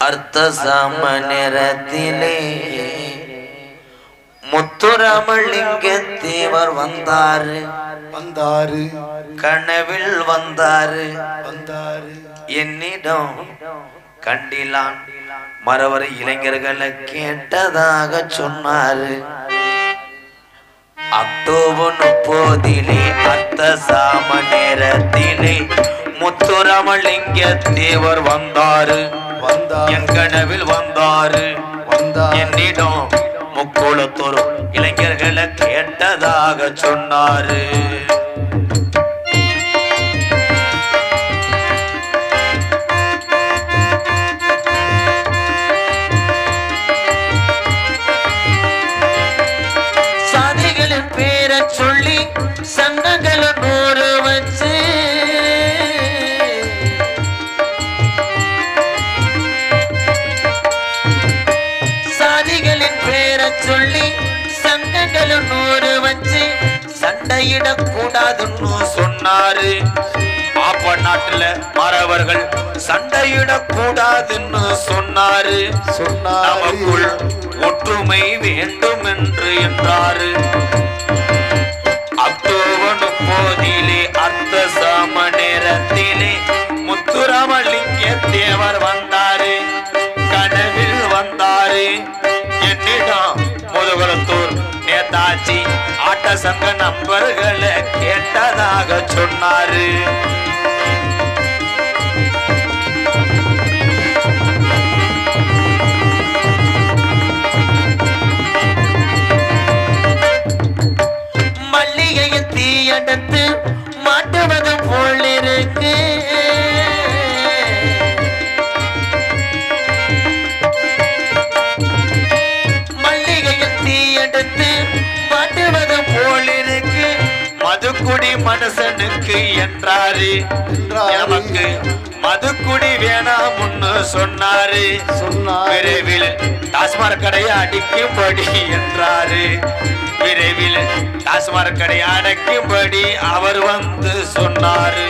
அர்த்த சாம நேரத்திலே முத்துராமலிங்க தேவர் வந்தாரு வந்தாரு கனவில் வந்தாரு வந்தாரு என்னிடம் கண்டிலான் மறவர் இளைஞர்களை கேட்டதாக சொன்னாரு அக்டோபர் முப்பதிலே அர்த்த சாம நேரத்திலே முத்துராமலிங்க தேவர் வந்தாரு வந்தாரு என் கனவில் வந்தாரு வந்தாரு என்னிடம் முக்குளத்தோர் இளைஞர்களை கேட்டதாக சொன்னாரு சாதிகளின் பேரை சொல்லி சங்கங்களை நூறு வச்சு சாதிகளின் பேரை சொல்லி சங்கங்களும் நூறு வச்சு சண்டையிடக்கூடாதுன்னு சொன்னாரு பாப்ப நாட்டுல மறவர்கள் சண்டையிடக்கூடாதுன்னு சொன்னாரு நமக்குள் சொன்னாரு ஒற்றுமை வேண்டும் என்று என்றாரு அக்டோபர் முப்பதிலே அர்த்த சாம நேரத்திலே முத்துராமலிங்க தேவர் வந்தாரு கனவில் வந்தாரு என்னிடம் முதுகுலத்தூர் நேதாஜி ஆட்ட சங்க நண்பர்களை கேட்டதாக சொன்னாரு மல்லிகையை தீயடத்து மாட்டுவது போல் இருக்கு மல்லிகையை தீயடத்து மாட்டுவது போல் இருக்கு மதுக்குடி மனுஷனுக்கு என்றாரு என்றாரு. நமக்கு மதுக்குடி வேணாம்னு சொன்னாரு சொன்னாரு விரைவில் டாஸ்மாக் கடையை அடிக்கும்படி என்றாரு விரைவில் டாஸ்மாக் கடையை அடைக்கும்படி அவர் வந்து சொன்னாரு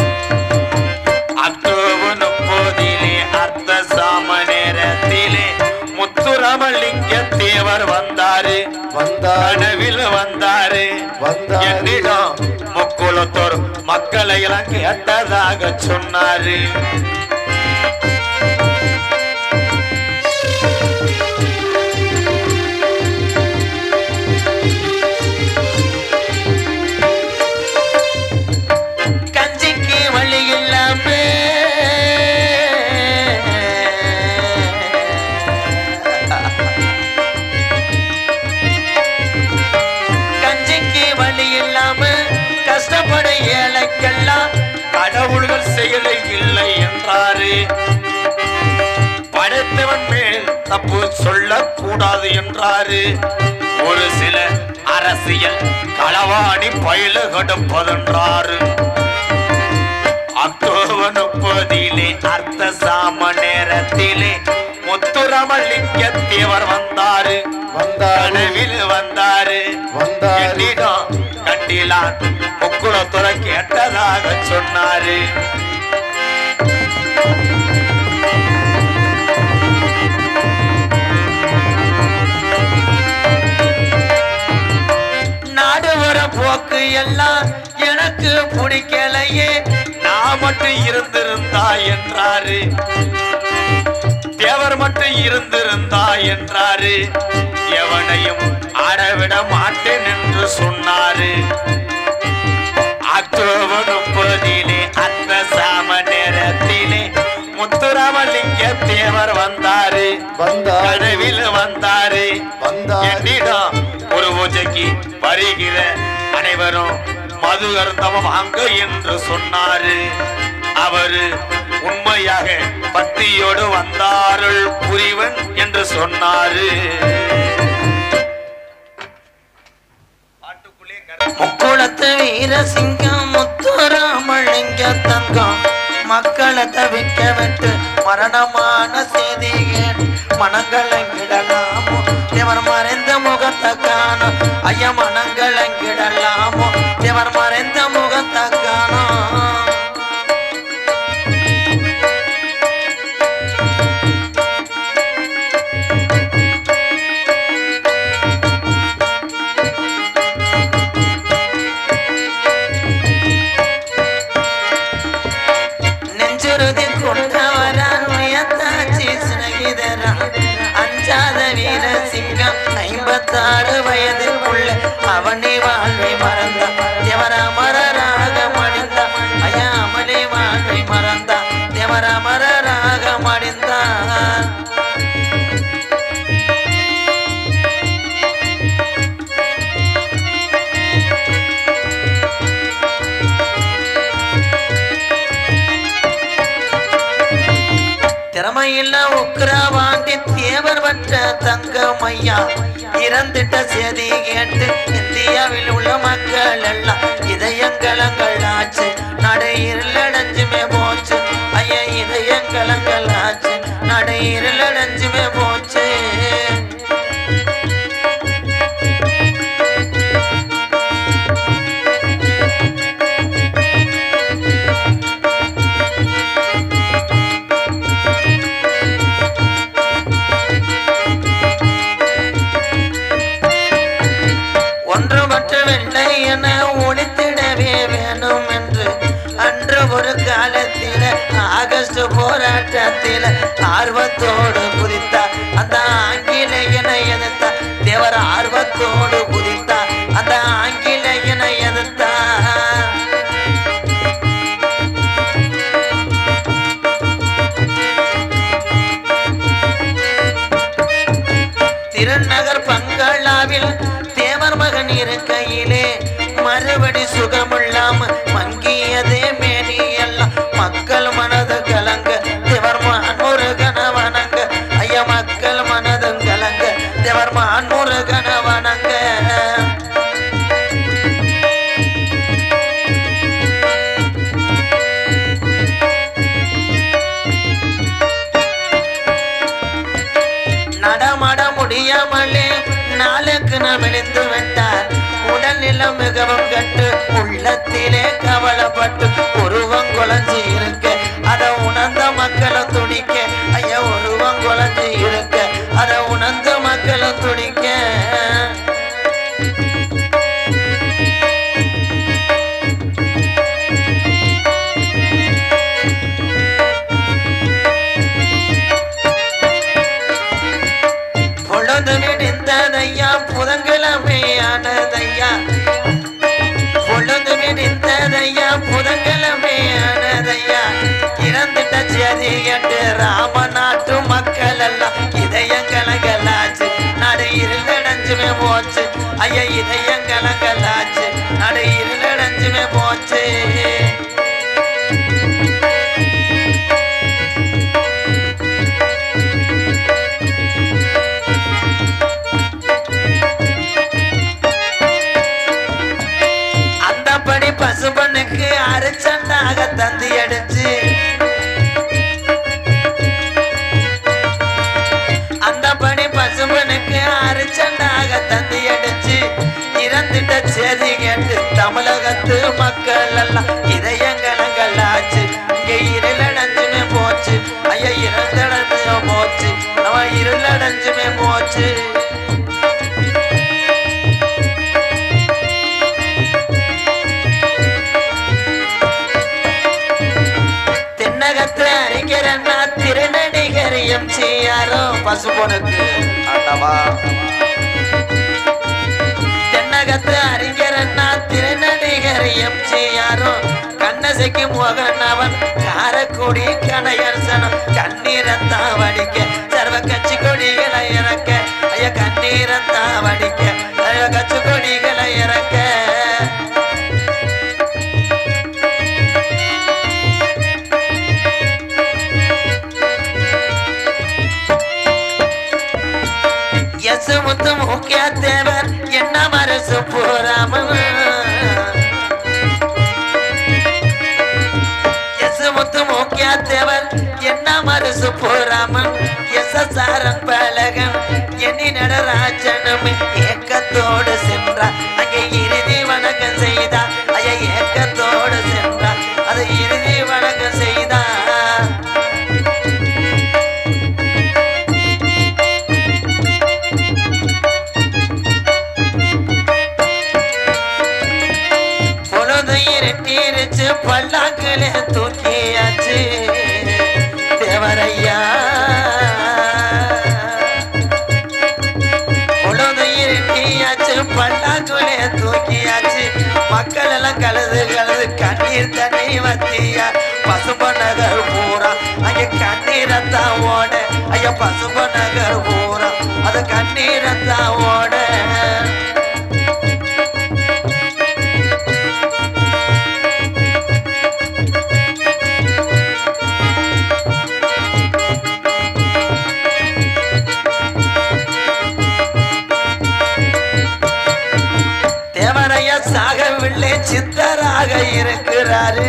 அக்டோபர் முப்பதிலே அர்த்த சாம நேரத்திலே முத்துராமலிங்க தேவர் வந்தாரு வந்தாரு கனவில் வந்தாரு வந்தாரு. என்னிடம் முக்குளத்தோர் மக்களை எல்லாம் கேட்டதாக சொன்னாரு கஞ்சிக்கு வழி இல்லாம கஞ்சிக்கு வழி இல்லாம கஷ்டப்பட ஏழைக்கெல்லாம் கடவுள்கள் செயலை இல்லை என்றாரு படைத்தவன் மேல் தப்பு சொல்லக்கூடாது என்றாரு ஒரு சில அரசியல் களவாணி பயில கடுப்பதென்றாரு அக்டோபர் முப்பதிலே அர்த்த சாம நேரத்திலே முத்துராமலிங்க தேவர் வந்தாரு வந்தாரு கனவில் வந்தாரு வந்தாரு என்னிடம் கண்டிலான் முக்குளத்துற கேட்டதாக சொன்னாரு நாடு வர போக்கு எல்லாம் எனக்கு பிடிக்கலையே நான் மட்டும் இருந்திருந்தா என்றாரு தேவர் மட்டும் இருந்திருந்தா என்றாரு எவனையும் ஆடவிட மாட்டேன் என்று சொன்னாரு அக்டோபர் முப்பதிலே அத்த சாம நேரத்திலே முத்துராமலிங்க தேவர் வந்தாரு வந்தாரு கனவில் வந்தாரு வந்தாரு என்னிடம் ஒரு பூஜைக்கு வருகிற அனைவரும் மது அருந்தவம் வாங்க என்று சொன்னாரு அவரு உண்மையாக பக்தியோடு வந்தாருள் புரிவன் என்று சொன்னாரு முக்குளத்து வீரசிங்கம் முத்துராமலிங்க தங்கம் மக்களை தவிக்க விட்டு மரணமான செய்திகள் மனங்களங்கிடலாமோ தேவர் மறைந்த முகத்தை காணும் ஐயா மனங்களங்கிடலாமோ தேவர் மறைந்த முகத்தை காணும் நெஞ்சுறுதி கொண்டவரான் உயர்த்தாச்சி சிநகிதரா அஞ்சாத வீர சிங்கம் ஐம்பத்தாறு வயதுக்குள்ள அவனி வாழ்வை மறந்தான் தேவராமரராக மடிந்தான் ஐயா அமளி வாழ்வை மறந்தான் தேவராமரராக மடிந்தான் திறமையில்ல உக்ரவாண்டி தேவர் வற்ற தங்கமையா இறந்துட்ட செய்தி கேட்டு இந்தியாவில் உள்ள மக்கள் எல்லாம் இதயங்கலங்கள் ஆச்சு நடை இருளடைஞ்சுமே போச்சு ஐயா இதயங்கலங்கள் ஆச்சு நடை இருளடைஞ்சுமே போச்சு ஒன்றுமற்ற வெள்ளை என ஒழித்திடவே வேணும் என்று அன்று ஒரு காலத்தில ஆகஸ்ட் போராட்டத்தில ஆர்வத்தோடு குதித்தார் அந்த ஆங்கிலேயனை எதிர்த்தார் தேவர் ஆர்வத்தோடு குதித்தார் அந்த ஆங்கிலேயனை எதிர்த்தார் திருநகர் பங்களாவில் தேவர் மகன் இருக்கையிலே மறுபடி சுகமில்லாம மங்கியதே மேனி எல்லாம் மக்கள் மனது கலங்க தேவர் மான்முரு கணவனங்க ஐயா மக்கள் மனது கலங்க தேவர் மான்முரு கணவனங்க நடமாட முடியாமலே நாளுக்கு நான் மெலிந்து விட்டார் உடல் நிலம் மிகவும் கட்டு உள்ளத்திலே கவலைப்பட்டு உருவம் குலைஞ்சு இருக்க அத உணர்ந்த மக்களை துடிக்க ஐயா உருவம் குலைஞ்சு இருக்க அத உணர்ந்த மக்களை துடிக்க பொழுது விடிந்ததையா புதன்கிழமை ஆனதையா பொழுது விடிந்ததையா புதன்கிழமை ஆனதையா இறந்துட்ட செய்தி கேட்டு ராமநாட்டு மக்கள் எல்லாம் இதயங்கலங்களாச்சு நடு இருளடைஞ்சுமே போச்சு ஐயா இதயங்கலங்களாச்சு நடு இருளடைஞ்சுமே போச்சு அந்தபடி பசுபனுக்கு அரைச்சண்டாக தந்தி அடிச்சு அந்தபடி பசுபனுக்கு அரைச்சண்டாக தந்தி அடிச்சு இறந்துட்ட செய்தி கேட்டு தமிழகத்து மக்கள் எல்லாம் இதயங்கலங்களாச்சு இங்க இருளடைஞ்சுமே போச்சு ஐயா இருளடைஞ்சுமே போச்சு அவன் இருளடைஞ்சுமே போச்சு தென்னகத்துல அறிஞரண்ணா திருநடிகர் எம் செய்யாரோ பசுபொனுக்கு ஆண்டவா தென்னகத்து அறிஞரண்ணா திருநடிகர் எம் செய்யாரோ கண்ணசைக்கு மோகன் அவன் காரக்குடி கடையரசனம் கண்ணீரத்தா வடிக்க சர்வ கட்சி கொடிகளை இறக்க ஐய கண்ணீரத்தா வடிக்க சர்வ கட்சி கொடிகளை இறக்க யசுமுத்து முக்கிய தேவர் என்ன மரசு போராமன் யசுமுத்து முக்கிய தேவர் என்ன மரசு போராமன் எசசாரன் பலகன் எண்ணி நடராஜனும் ஏக்கத்தோடு சென்றார் அங்கே இறுதி வணக்கம் செய்தார் ஐயா ஏக்கத்தோடு சென்றார் அது இறுதி வணக்கம் செய்தார் பொழுது இருட்டிருச்சு பல்லாக்கிலே தூக்கியாச்சு அது கண்ணீர் தண்ணி வத்தியா பசுப நகர் பூரா அங்க கண்ணீரத்தான் ஓட ஐயா பசுப நகர் பூரா அது கண்ணீரத்தான் ஓட தேவரைய சாகவில்லை சித்தராக இருக்கிறாரு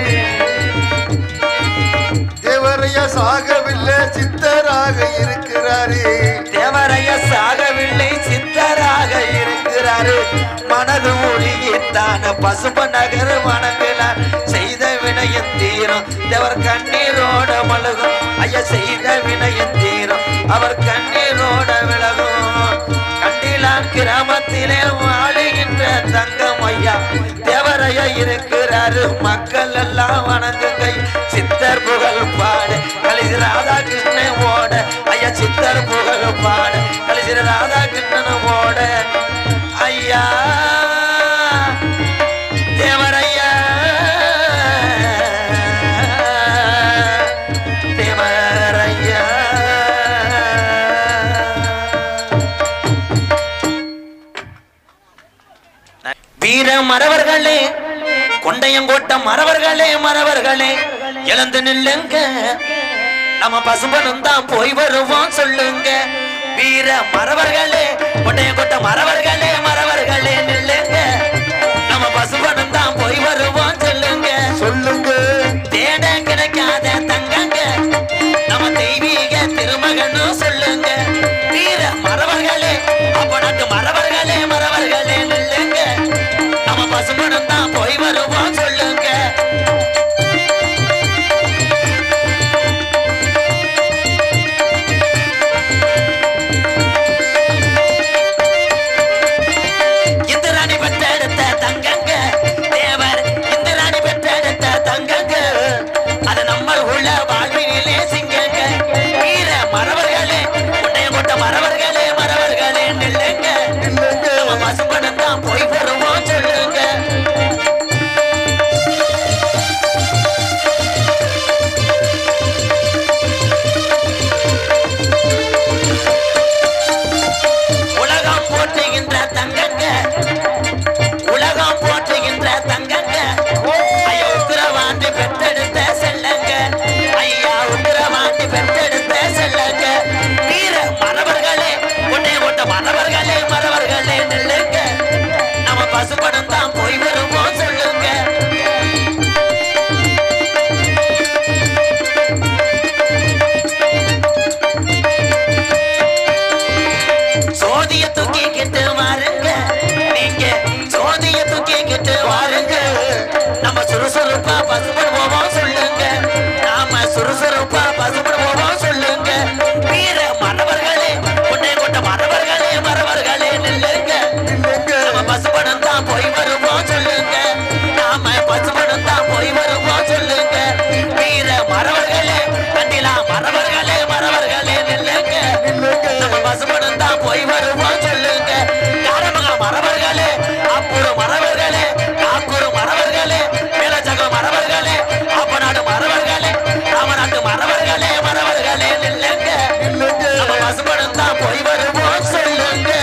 தேவரைய சாகவில்லை சித்தராக இருக்கிறாரு தேவரைய சாகவில்லை சித்தராக இருக்கிறாரு மனது ஒளியிட்டான பசுப நகர் வணங்கலாம் செய்த வினையும் தீரும் தேவர் கண்ணீரோட மலகும் ஐயா செய்த வினையும் தீரும் அவர் கண்ணீரோட விலகும் கண்டிலான் கிராமத்திலே வாழுகின்ற தங்கம் ஐயா தேவரையா இருக்கிறாரு மக்கள் எல்லாம் வணங்குங்கை சித்தர் புகழ் பாடு கலிசி ராதாகிருஷ்ணன் ஓட ஐயா சித்தர் புகழ் பாடு கலிசி ராதாகிருஷ்ணன் ஓட ஐயா தேவரையா தேவரையா வீர மறவர்களே கொண்டையங்கோட்ட மறவர்களே மறவர்களே எழுந்து நில்லுங்க நம்ம பசும்பனும் தான் போய் வருவோம் சொல்லுங்க வீர மறவர்களே கொண்டையங்கோட்ட மறவர்களே மறவர்களே நில்லுங்க நம்ம பசும்பனும் தான் போய் வருவோம் சொல்லுங்க சொல்லுங்க தேட கிடைக்காத தங்கங்க நம்ம தெய்வீக திருமகன்னு சொல்லுங்க வீர மறவர்களே அப்ப நாட்டு மறவர்களே மறவர்களே நில்லுங்க நம்ம பசுமணம் தான் போய் வருவோம் சொல்லுங்க இந்திராணி பெற்றெடுத்த தங்கங்க தேவர் இந்திராணி பெற்றெடுத்த தங்கங்க அது நம்ம உள்ள வாழ்வினிலே சிங்கங்க வீர மறவர்களே உன்னைய கொண்ட மறவர்களே மறவர்களே நில்லுங்க இல்லைங்க நம்ம பசும்படம் தான் போய் வருவோம் சொல்லுங்க உலகம் போற்றுகின்ற தங்கங்க உலகம் போற்றுகின்ற தங்கங்க ஐயா உத்திரவாண்டி பெற்றெடுத்த செல்லங்க ஐயா உத்திரவாண்டி பெற்றெடுத்த செல்லங்க வீர மறவர்களே உன்னை கொண்ட மறவர்களே மறவர்களே நில்லுங்க நம்ம பசுபடம் தான் போய் வருவோம் சொல்லுங்க சோதிய தூக்கிக்கிட்டு வாருங்க நீங்க சோதிய தூக்கிக்கிட்டு வாருங்க நம்ம சுறுசுறுப்பா பசுபடு போவோம் சொல்லுங்க நாம சுறுசுறுப்பா பசுபடு போவோம் சொல்லுங்க வீர மறவர்களே உன்னை கொண்ட மறவர்களே மறவர்களே நில்லுங்க இல்லைங்க நம்ம பசுபடம் தான் போய் வருவோம் சொல்லுங்க நாம பசுபடம் தான் போய் வருவோம் சொல்லுங்க வீர மறவர்களே கண்டிலா மறவர்களே மறவர்களே நில்லுங்க நம்ம பசுபடம் தான் போய் வருவோம் சொல்லுங்க யாரமக மறவர்களே அப்புறம் மறவர்களே காக்கூர் மறவர்களே மேலச்சக மறவர்களே அப்பநாடு மறவர்களே ராமநாட்டு மறவர்களே மறவர்களே நில்லுங்க இல்லைங்க நம்ம பசுபடம் தான் போய் வருவோம் சொல்லுங்க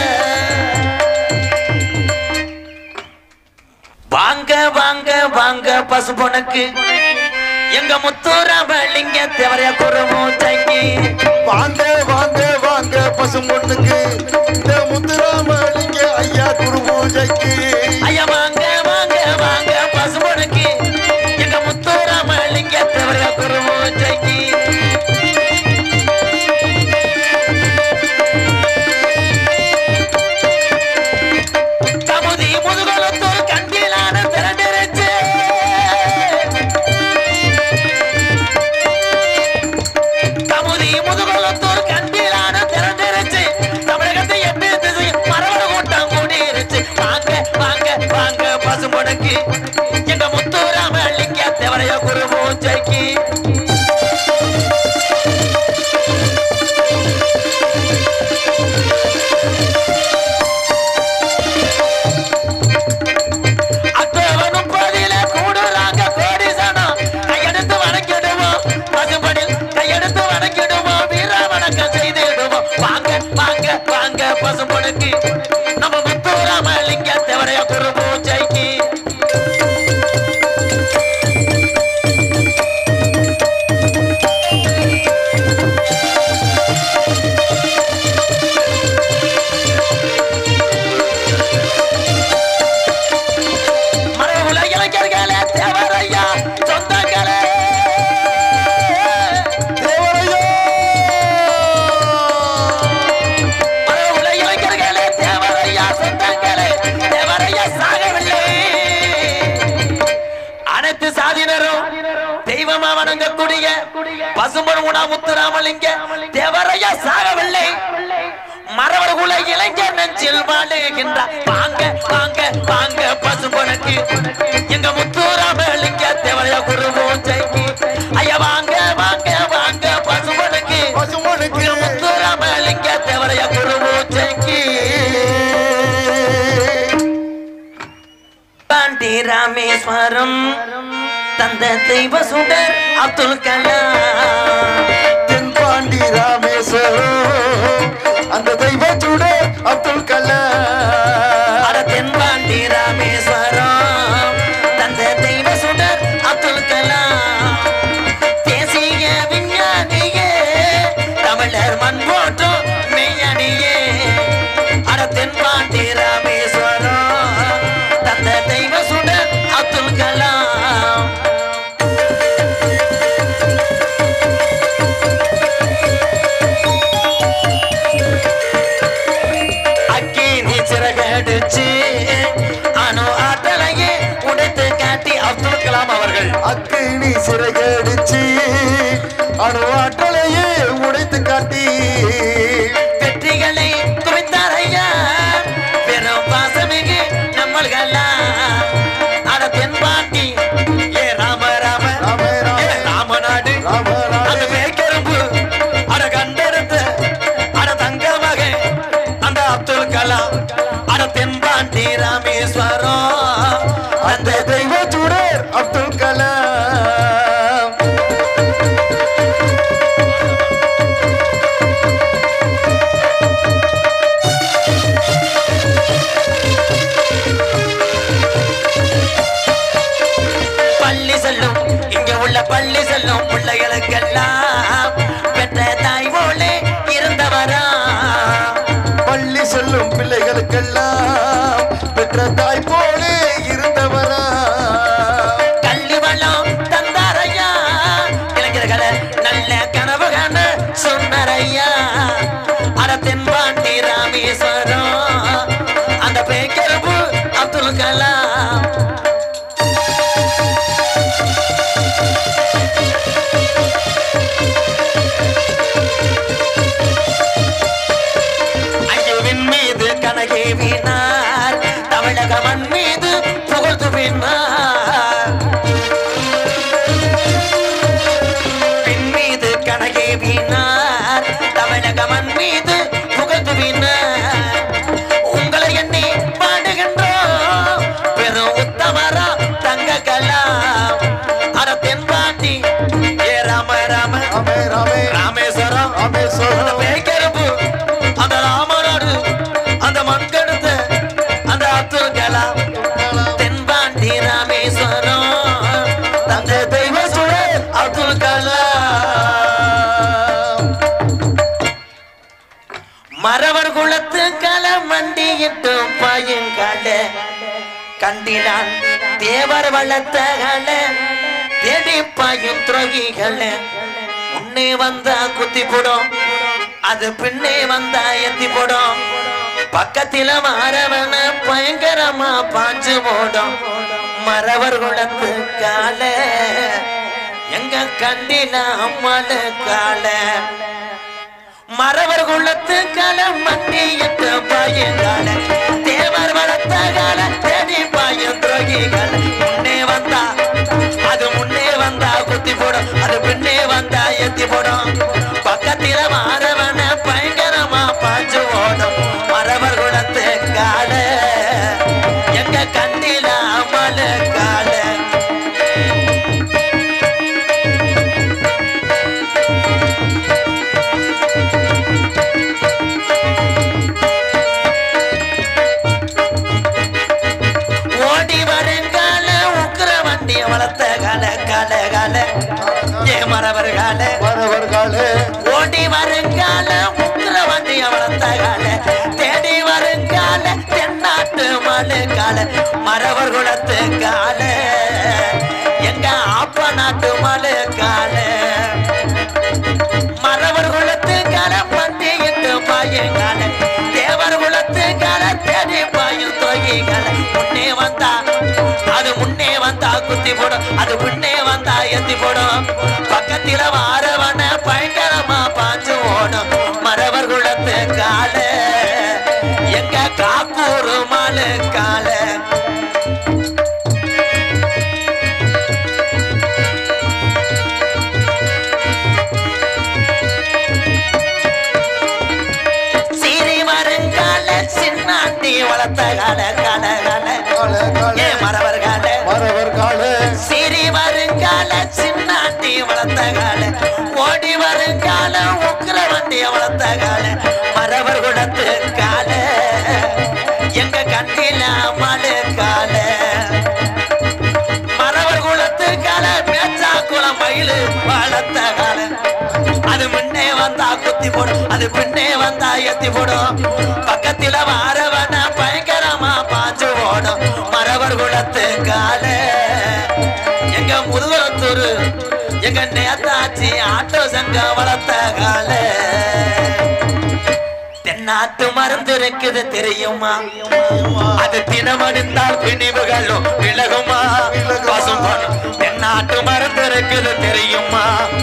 வாங்க வாங்க வாங்க பசுபொனுக்கு எங்க முத்தூராமலிங்க தேவரைய குருமும் தங்கி வாங்க வாங்க வாங்க பசும்பொண்ணுக்கு இந்த முத்துராமலிங்க ஐயா குரு பூஜைக்கு ஐயா வாங்க வாங்க வாங்க பசுபொனுக்கு எங்க முத்தூராமலிங்க தேவரைய குருமும் தங்கி கமுதி முதுகுலத்தூர் கண்டிலான திரண்டிருச்சு கமுதி முதுகுலத்தூர் கண்டிலான திரண்டிருச்சு தமிழகத்தை எட்டு திசை மரவர பொண்ணுக்கு நம்ம முத்துராமலிங்க தேவரைய குரு பூஜைக்கு மரபுல இளைஞர்களே தேவரையா சொந்தங்களே தேவரையா மரபுல இளைஞர்களே தேவரையா சொந்தங்களே தேவரையா சாகவில்லை அனைத்து சாதியினரும் தெய்வமா வணங்கக்கூடிய பசும்பொன் உணா முத்துராமலிங்க தேவரையா சாகவில்லை மரவர்குல இளைஞர் நெஞ்சில் வாழுகின்றார் வாங்க வாங்க வாங்க பசும்பொனுக்கு எங்க முத்துராமலிங்க தேவரையா குரு பூஜைக்கு ஐயா வாங்க வாங்க வாங்க பசும்பொனுக்கு பசுமனுக்கு எங்க முத்துராமலிங்க தேவரையா குரு பூஜைக்கு பாண்டி ராமேஸ்வரம் தந்த தெய்வ சுடர் அப்துல் கலாம் தென்பாண்டி ராமேஸ்வரம் அந்த தெய்வச்சுட அப்துல் கலாம் அட தென்பாண்டி ராமேஸ்வரம் தந்த தெய்வ சுடர் அப்துல் கலாம் தேசிய விஞ்ஞானியே தமிழர் மண் போற்றும் மெய்யணியே அட தென்பாண்டி ராமேஸ்வரம் தந்த தெய்வ சுடர் அப்துல் கலாம் அக்கினி சிறகடிச்சு அணு ஆற்றலையே உடைத்து காட்டி அப்துல் கலாம் அவர்கள் அக்கினி சிறகடிச்சு அணு ஆற்றலையே உடைத்து காட்டி வெற்றிகளை குவித்தார் ஐயா பெரும் பாசமிகு நம்மள்கெல்லாம் அட தென்பாண்டி ஏ ராம ராம ராம ராம. ஏ ராமநாடு ராமநாடு. அந்த மேற்கரும்பு அட கண்டெடுத்த அட தங்க மகன் அந்த அப்துல் கலாம் அட தென்பாண்டி ராமேஸ்வரம் அந்த அந்த தெய்வச்சுடர் அப்துல் கலாம் பள்ளி செல்லும் இங்க உள்ள பள்ளி செல்லும் பிள்ளைகளுக்கெல்லாம் பெற்ற தாய் போலே இருந்தவரா பள்ளி செல்லும் பிள்ளைகளுக்கெல்லாம் பெற்ற தாய் போலே இருந்தவரா கல்வி வளம் தந்தாரையா இளைஞர்களை நல்ல கனவு காண சொன்னாரையா அட தென்பாண்டி ராமேஸ்வரம் அந்த பேக்கரபு அப்துல் கலாம் ஐயோவின் மீது கனகே வீணார் தமிழக மண் மீது புகழ்ந்து வீணார் பின் மீது கனகே வீணார் தமிழக மண் மீது புகழ்ந்து வீணார் உங்களை எண்ணி பாடுகின்றோம் பெரும் உத்தமரா தங்க கலாம் அட தென்பாண்டி ஏ ராம ராம ராமே ராமே ராமேஸ்வரம் அந்த ராமேஸ்வரம் பேய்க்கரும்பு, அந்த ராமநாடு, அந்த மண்கடுத்த, அந்த அப்துல் கலாம், தென்பாண்டி ராமேஸ்வரம், தந்தை தெய்வ சுடர் அப்துல் கலாம். மறவர் குலத்து களமண்டியிட்டு பாயுங்கால கண்டினான் தேவர் வளர்த்தகள தேடி பாயும் துரோகிகள முன்னே வந்தா குத்தி போடும் அது பின்னே வந்தா எத்தி போடும் பக்கத்தில மாறவன பயங்கரமா பாஞ்சு போடும் மறவர் குலத்து கால எங்க கண்டில அம்மன கால மறவர் குலத்து களம் மண்டியிட்டு பாயுங்கால தேவர் வளர்த்த கால தேடி பாயும் துரோகிகள் முன்னே வந்தா அது முன்னே வந்தா குத்தி போடும் அது பின்னே வந்தா எத்தி போடும் பக்கத்தில மாறவன பயங்கரமா பாஞ்சு ஓடும் மறவர் குலத்து கால எங்க கண்டில அமல கால கால மறவர் குலத்து கால எங்க ஆப்ப நாட்டு மலு கால மறவர் குலத்து கால பண்டிகிட்டு பாயுங்கால தேவர் குலத்து கால தேடி பாயும் தொகைகால முன்னே வந்தா அது முன்னே வந்தா குத்தி போடும் அது முன்னே வந்தா எத்தி போடும் பக்கத்தில வாரவன பயங்கரமா பாஞ்சு ஓடும் மறவர் குலத்து கால எங்க காக்கூர் மலு கால சீரி வருங்கால சின்னாண்டி வளர்த்த கால கால கால கால கால ஏ மறவர் கால மறவர் கால சிறி வருங்கால சின்னாண்டி வளர்த்த கால ஓடி வருங்கால உக்கிர வண்டிய வளர்த்த கால மறவர் குடத்து கால எங்க கண்ணில மழு கால மறவர் குலத்து கால மேச்சா குளம் மயிலு வளர்த்த கால அது முன்னே வந்தா குத்தி போடும் அது பின்னே வந்தா எத்தி போடும் பக்கத்தில வாரவன பயங்கரமா பாஞ்சு ஓடும் மறவர் குலத்து கால எங்க முதுகுளத்தூர் எங்க நேதாச்சி ஆட்டோ சங்கம் வளர்த்த கால தென்னாட்டு மருந்து இருக்குது தெரியுமா அது தினமடிந்தால் பிணிவுகளும் விலகுமா பசும் பணம் தென்னாட்டு மருந்து இருக்குது தெரியுமா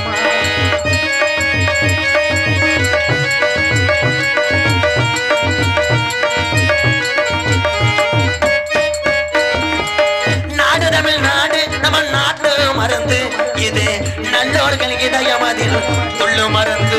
நாடு தமிழ்நாடு நம்ம நாட்டு மருந்து இது நல்லோர்கள் இதயமதில் துள்ளு மருந்து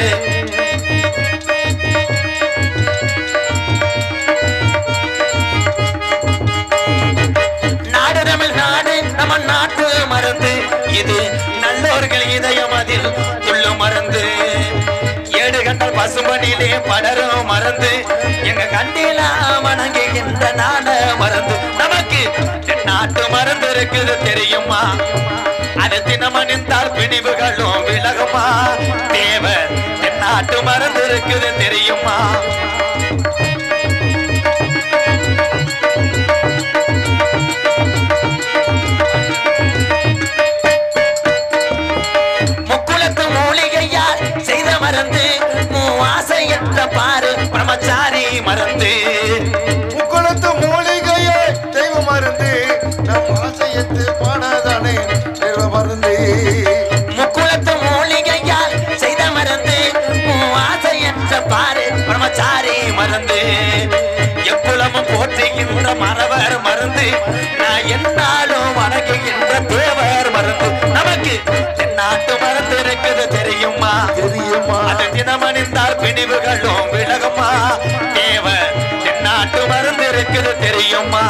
நாடு தமிழ்நாடு நம்ம நாட்டு மருந்து இது நல்லோர்கள் இதயமதில் துள்ளு மருந்து ஏடு கண்டால் பசுமணியிலே படரும் மருந்து எங்க கண்டில வணங்குகின்ற நாட மருந்து நமக்கு நாட்டு மருந்து இருக்குது தெரியுமா அது தினமணிந்தால் பிணிவுகளும் விலகுமா தேவர் நாட்டு மருந்து இருக்குது தெரியுமா முக்குளத்து மூலிகையால் செய்த மருந்து மூவாசையற்ற பாரு பிரமச்சாரி மருந்து முக்குளத்து மூலிகையே தெய்வ மருந்து நம் ஆசையத்து பாடாதானே தெய்வ மருந்து முக்குளத்து மூலிகையால் செய்த மருந்து மூவாசையற்ற பாரு பிரமச்சாரி மருந்து எக்குளமும் போற்றுகின்ற மறவர் மருந்து நான் என்னாலும் வணங்குகின்ற தேவர் மருந்து நமக்கு தென்னாட்டு மருந்து இருக்குது தெரியுமா தெரியுமா அது தினமணிந்தால் பிணிவுகளும் விலகுமா தேவ தென்னாட்டு மருந்து இருக்குது தெரியுமா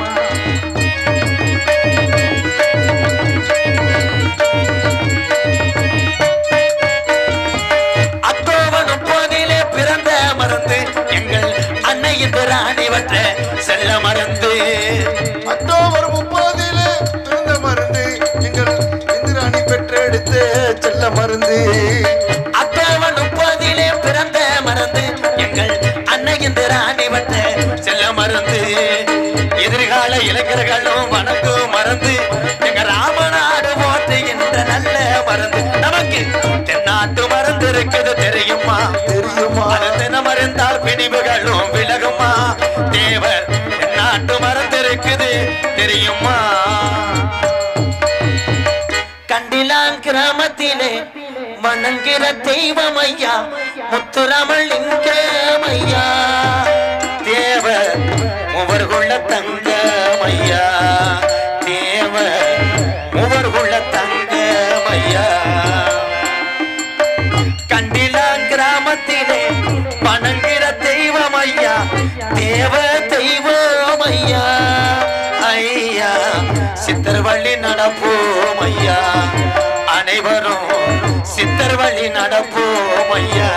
அக்டோபர் முப்பதிலே பிறந்த மருந்து எங்கள் அன்னையின் ராணிவற்ற செல்ல மருந்து அக்டோபர் முப்பதிலே பிறந்த மருந்து எங்கள் இந்திராணி பெற்றெடுத்த செல்ல மருந்து அக்டோபர் முப்பதிலே பிறந்த மருந்து எங்கள் அன்னையின் ராணிவற்ற செல்ல மருந்து எதிர்கால இளைஞர்களும் வணங்கும் மருந்து எங்க ராமநாடு போற்றுகின்ற நல்ல மருந்து நமக்கு தென்னாட்டு மருந்து இருக்குது தெரியுமா தெரியுமா அது தினமறிந்தால் பிணிவுகளும் விலகுமா தேவர் தென்னாட்டு மருந்து இருக்குது தெரியுமா கண்டிலான் கிராமத்திலே வணங்குகிற தெய்வம் ஐயா முத்துராமலிங்கம் ஐயா தேவ மூவர்குள்ள தங்கம் ஐயா தேவ மூவர்குள்ள தங்கம் ஐயா கண்டிலா கிராமத்திலே வணங்குகிற தெய்வம் ஐயா தேவ தெய்வம் ஐயா ஐயா சித்தர் வழி நடப்போம் ஐயா அனைவரும் சித்தர் வழி நடப்போம் ஐயா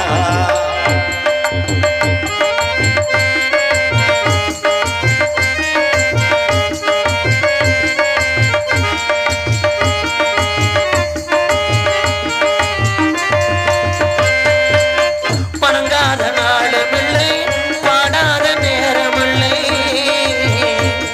வணங்காத நாளுமில்லை பாடாத நேரமில்லை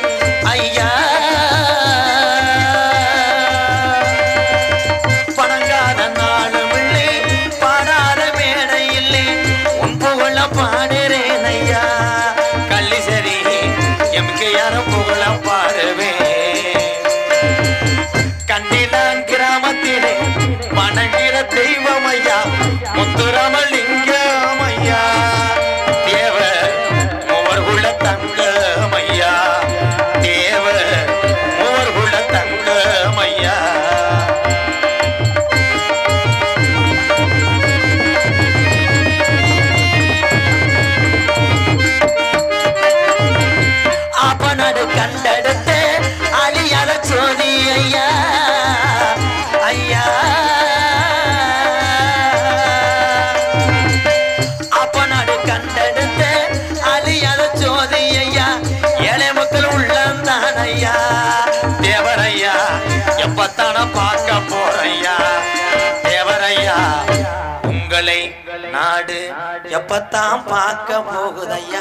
உங்களை நாடு எப்பத்தான் பார்க்க போகுதையா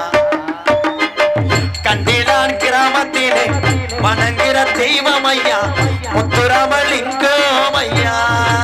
கண்டிலான் கிராமத்திலே வணங்குகிற தெய்வம் ஐயா முத்துராமலிங்கம் ஐயா